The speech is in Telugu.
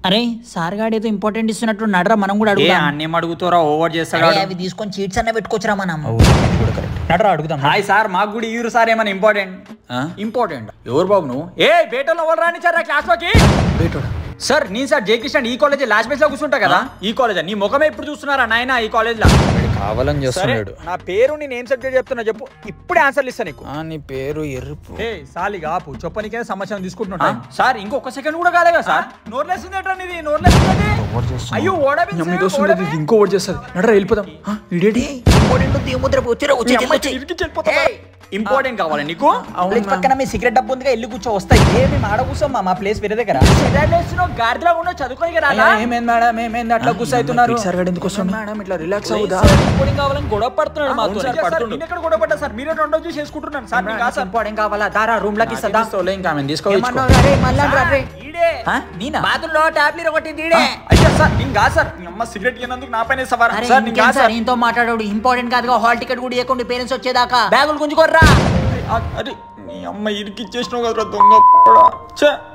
అరే సార్ గాడు ఏదో ఇంపార్టెంట్ ఇస్తున్నట్టు నడరా మనం కూడా ఏ అడుగుదాం అన్ని అడుగుతారా ఓవర్ చేస్తాడు అరే, అవి తీసుకొని చీట్స్ అన్న పెట్టుకోవచ్చురా మనం నడరా అడుగుదాం హాయ్ సార్ మాకు కూడా ఇయ్యూరు సార్ ఏమైనా ఇంపార్టెంట్ ఇంపార్టెంట్ ఎవరు బాబు నువ్వు ఏ బేటలో ఎవరు రానిచ్చారా క్లాస్ లోకి సార్ నేను సార్ జే కిషన్ ఈ కాలేజ్ లాస్ట్ బెంచ్ లో కూర్చుంటా కదా ఈ కాలేజ్ నీ ముఖమే ఇప్పుడు చూస్తున్నారా నాయన ఈ కాలేజ్ లో కావాలని సరే చేస్తున్నాడు నా పేరు నేను ఏం సబ్జెక్ట్ చెప్తున్నా చెప్పు ఇప్పుడే ఆన్సర్లు ఇస్తా నీకు ఆ, నీ పేరు ఎరుపు ఏ సాలిగా ఆపు చెప్పనికే సమాచారం తీసుకుంటున్నా సార్ ఇంకొక సెకండ్ కూడా కాలేగా సార్ నోర్లేస్తుంది ఏంట్రా నీది నోర్లేస్తుంది అయ్యో ఓడబి ఇంకో ఓడి చేస్తుంది నడరా వెళ్ళిపోదాం ఇడేటి ఇంపార్టెంట్ కావాలి నీకు ప్లేస్ పక్కన మీ సిగరెట్ డబ్బు ఉందిగా వెళ్ళి కూర్చో వస్తాయి ఏ మేము ఆడ కూర్చోమ్మా మా ప్లేస్ వేరే దగ్గర గాడిలో ఉన్న చదువుకోని కదా ఏమేంది మేడం ఏమేంది అట్లా కూర్చోవుతున్నారు సార్ గడు ఎందుకు వస్తుంది మేడం ఇట్లా రిలాక్స్ అవుదా ఇంకోటి కావాలని గొడవ పడుతున్నాడు మాతో నేను ఎక్కడ గొడవ పడ్డా సార్ మీరే రెండో చూసి చేసుకుంటున్నాను సార్ మీకు కాదు సార్ ఇంపార్టెంట్ కావాలా దారా రూమ్ లోకి ఇస్తుందా తీసుకోలే ఇంకా ఆమెను తీసుకోవచ్చు ఈడే నేనా బాత్రూంలో టాబ్లెట్ ఒకటి తీడే అయ్యా సార్ నేను కాదు సార్ మీ అమ్మ సిగరెట్ ఇన్నందుకు నా పైన సవారా అరే సార్ నేను ఇంకేం కాదు సార్ సార్ ఇంతో మాట్లాడాడు ఇంపార్టెంట్ కాదుగా హాల్ టికెట్ కూడా ఇవ్వకుండా పేరెంట్స్ వచ్చేదాకా బ్యాగులు గుంజుకోర్రా అరే నీ అమ్మ ఇరికిచ్చేసినావు కదరా దొంగ ఛే